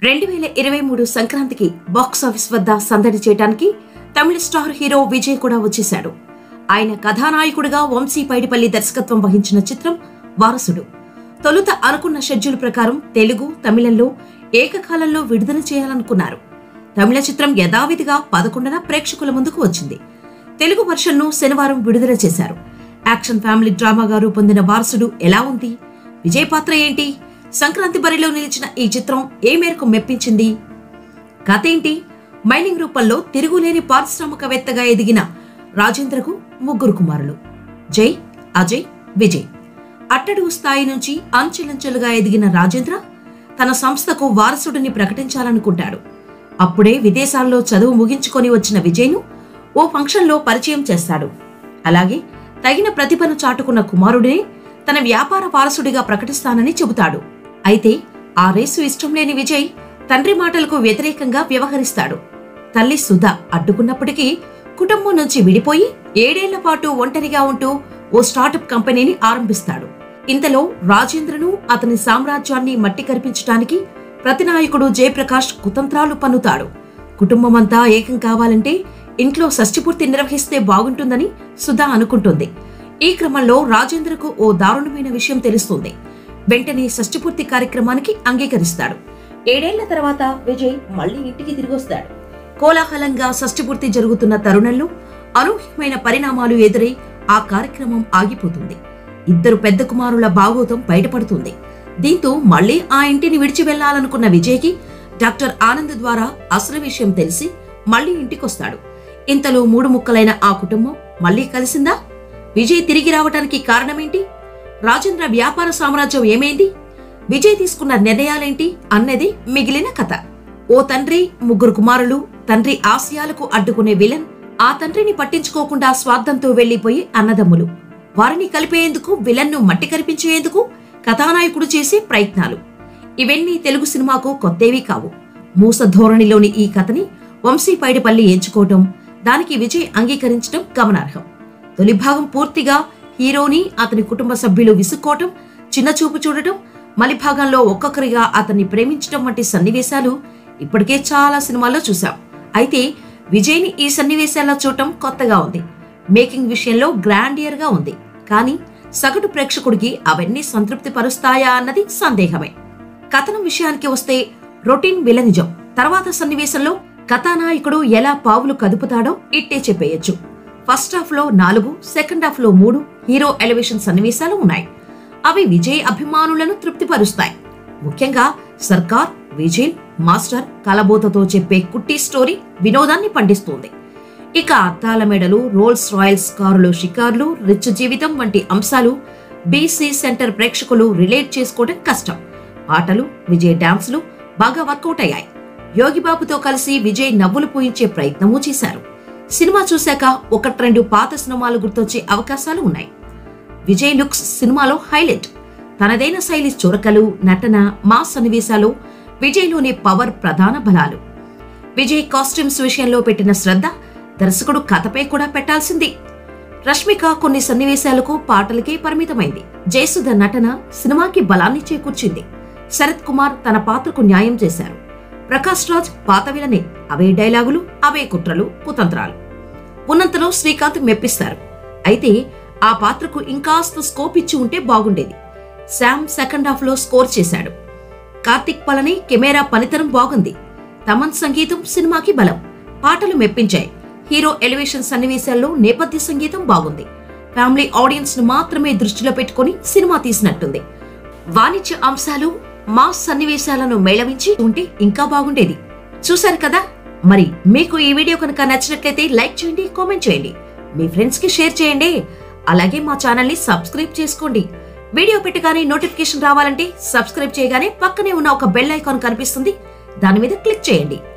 రెండు వేల ఇరవై మూడు సంక్రాంతికి బాక్సాఫీస్ వద్ద సందడి చేయడానికి తమిళ స్టార్ హీరో విజయ్ కూడా వచ్చేశాడు ఆయన కథానాయకుడిగా వంశీ పైడిపల్లి దర్శకత్వం వహించిన చిత్రం వారసుడు తొలుత అనుకున్న షెడ్యూల్ ప్రకారం తెలుగు తమిళంలో ఏకకాలంలో విడుదల చేయాలనుకున్నారు తమిళ చిత్రం యథావిధిగా పదకొండున ప్రేక్షకుల ముందుకు వచ్చింది తెలుగు వర్షన్ను శనివారం విడుదల చేశారు యాక్షన్ ఫ్యామిలీ డ్రామాగా రూపొందిన వారసుడు ఎలా ఉంది విజయ్ పాత్ర ఏంటి సంక్రాంతి బరిలో నిలిచిన ఈ చిత్రం ఏ మేరకు మెప్పించింది కథ ఏంటి మైనింగ్ రూపంలో తిరుగులేని పారిశ్రామికవేత్తగా ఎదిగిన రాజేంద్రకు ముగ్గురు కుమారులు జై అజయ్ విజయ్ అట్టడుగు స్థాయి నుంచి అంచెలంచెలుగా ఎదిగిన రాజేంద్ర తన సంస్థకు వారసుడిని ప్రకటించాలనుకుంటాడు అప్పుడే విదేశాల్లో చదువు ముగించుకొని వచ్చిన విజయ్ను ఓ ఫంక్షన్లో పరిచయం చేస్తాడు అలాగే తగిన ప్రతిభను చాటుకున్న కుమారుడిని తన వ్యాపార వారసుడిగా ప్రకటిస్తానని చెబుతాడు అయితే ఆ రేసు ఇష్టం లేని విజయ్ తండ్రి మాటలకు వ్యతిరేకంగా వ్యవహరిస్తాడు తల్లి సుధ అడ్డుకున్నప్పటికీ కుటుంబం నుంచి విడిపోయి ఏడేళ్ల పాటు ఒంటరిగా ఉంటూ ఓ స్టార్టప్ కంపెనీని ఆరంభిస్తాడు ఇంతలో రాజేంద్రను అతని సామ్రాజ్యాన్ని మట్టి కరిపించడానికి ప్రతినాయకుడు జయప్రకాష్ కుతంత్రాలు పన్నుతాడు కుటుంబమంతా ఏకం కావాలంటే ఇంట్లో షష్ఠిపూర్తి నిర్వహిస్తే బాగుంటుందని సుధా అనుకుంటుంది ఈ క్రమంలో రాజేంద్రకు ఓ దారుణమైన విషయం తెలుస్తుంది వెంటనే షష్ఠిపూర్తి కార్యక్రమానికి అంగీకరిస్తాడు ఏడేళ్ల తర్వాత విజయ్ మళ్ళీ ఇంటికి తిరిగొస్తాడు కోలాహలంగా షష్ఠిపూర్తి జరుగుతున్న తరుణంలో అనూహ్యమైన పరిణామాలు ఎదురై ఆ కార్యక్రమం ఆగిపోతుంది ఇద్దరు పెద్ద కుమారుల భాగోతం బయటపడుతుంది దీంతో మళ్ళీ ఆ ఇంటిని విడిచి వెళ్లాలనుకున్న విజయ్కి డాక్టర్ ఆనంద్ ద్వారా అసలు విషయం తెలిసి మళ్ళీ ఇంటికొస్తాడు ఇంతలో మూడు ముక్కలైన ఆ కుటుంబం మళ్ళీ కలిసిందా విజయ్ తిరిగి రావటానికి కారణమేంటి రాజేంద్ర వ్యాపార సామ్రాజ్యం ఏమైంది విజయ్ తీసుకున్న నిర్ణయాలేంటి అన్నది మిగిలిన కథ ఓ తండ్రి ముగ్గురు కుమారులు తండ్రి ఆశయాలకు అడ్డుకునే విలన్ ఆ తండ్రిని పట్టించుకోకుండా స్వార్థంతో వెళ్లిపోయి అన్నదమ్ములు వారిని కలిపేందుకు విలన్ను మట్టి కరిపించేందుకు కథానాయకుడు చేసే ప్రయత్నాలు ఇవన్నీ తెలుగు సినిమాకు కొత్తేవి కావు మూస ధోరణిలోని ఈ కథని వంశీ పైడిపల్లి ఎంచుకోవటం దానికి విజయ్ అంగీకరించడం గమనార్హం తొలి భాగం పూర్తిగా హీరోని అతని కుటుంబ సభ్యులు విసుక్కోవటం చిన్న చూపు చూడటం మలి భాగంలో ఒక్కొక్కరిగా అతన్ని ప్రేమించటం వంటి సన్నివేశాలు ఇప్పటికే చాలా సినిమాల్లో చూశాం అయితే విజయ్ని ఈ సన్నివేశాల్లో చూడటం కొత్తగా ఉంది మేకింగ్ విషయంలో గ్రాండియర్ గా ఉంది కానీ సగటు ప్రేక్షకుడికి అవన్నీ సంతృప్తి పరుస్తాయా అన్నది సందేహమే కథనం విషయానికి వస్తే రొటీన్ విలనిజం తర్వాత సన్నివేశంలో కథానాయకుడు ఎలా పావులు కదుపుతాడో ఇట్టే చెప్పేయచ్చు ఫస్ట్ హాఫ్ లో నాలుగు సెకండ్ హాఫ్ లో మూడు హీరో ఎలివేషన్ సన్నివేశాలు ఉన్నాయి అవి విజయ్ అభిమానులను తృప్తిపరుస్తాయి ముఖ్యంగా సర్కార్ విజయ్ మాస్టర్ కలబోతతో చెప్పే కుట్టి స్టోరీ వినోదాన్ని పండిస్తుంది ఇక అద్దాల మెడలు రోల్స్ రాయల్స్ కారులు షికార్లు రిచ్ జీవితం వంటి అంశాలు బీసీ సెంటర్ ప్రేక్షకులు రిలేట్ చేసుకోవడం కష్టం పాటలు విజయ్ డాన్సులు బాగా వర్కౌట్ అయ్యాయి యోగిబాబుతో కలిసి విజయ్ నవ్వులు పూయించే ప్రయత్నమూ చేశారు సినిమా చూశాక ఒకటి రెండు పాత సినిమాలు గుర్తొచ్చే అవకాశాలు ఉన్నాయి విజయ్ లుక్స్ సినిమాలో హైలైట్ తనదైన శైలి చురకలు నటన మాస్ సన్నివేశాలు విజయ్లోని పవర్ ప్రధాన బలాలు విజయ్ కాస్ట్యూమ్స్ విషయంలో పెట్టిన శ్రద్ధ దర్శకుడు కథపై కూడా పెట్టాల్సింది రష్మిక కొన్ని సన్నివేశాలకు పాటలకే పరిమితమైంది జయసుధ నటన సినిమాకి బలాన్ని చేకూర్చింది శరత్ కుమార్ తన పాత్రకు న్యాయం చేశారు ప్రకాష్ రాజ్ పాత విలనే అవే డైలాగులు అవే కుట్రలు కుతంత్రాలు ఉన్నంతలో శ్రీకాంత్ మెప్పిస్తారు అయితే ఆ పాత్రకు ఇంకాస్త స్కోప్ ఇచ్చి ఉంటే బాగుండేది శామ్ సెకండ్ హాఫ్ లో స్కోర్ చేశాడు కార్తిక్ పలని కెమెరా పనితనం బాగుంది తమన్ సంగీతం సినిమాకి బలం పాటలు మెప్పించాయి హీరో ఎలివేషన్ సన్నివేశాల్లో నేపథ్య సంగీతం బాగుంది ఫ్యామిలీ ఆడియన్స్ ను మాత్రమే దృష్టిలో పెట్టుకుని సినిమా తీసినట్టుంది వాణిజ్య అంశాలు మాస్ సన్నివేశాలను మేళవించి ఉంటే ఇంకా బాగుండేది చూశారు కదా మరి మీకు ఈ వీడియో కనుక నచ్చినట్లయితే లైక్ చేయండి కామెంట్ చేయండి మీ ఫ్రెండ్స్ కి షేర్ చేయండి అలాగే మా ఛానల్ ని సబ్స్క్రైబ్ చేసుకోండి వీడియో పెట్టగానే నోటిఫికేషన్ రావాలంటే సబ్స్క్రైబ్ చేయగానే పక్కనే ఉన్న ఒక బెల్ ఐకాన్ కనిపిస్తుంది దాని మీద క్లిక్ చేయండి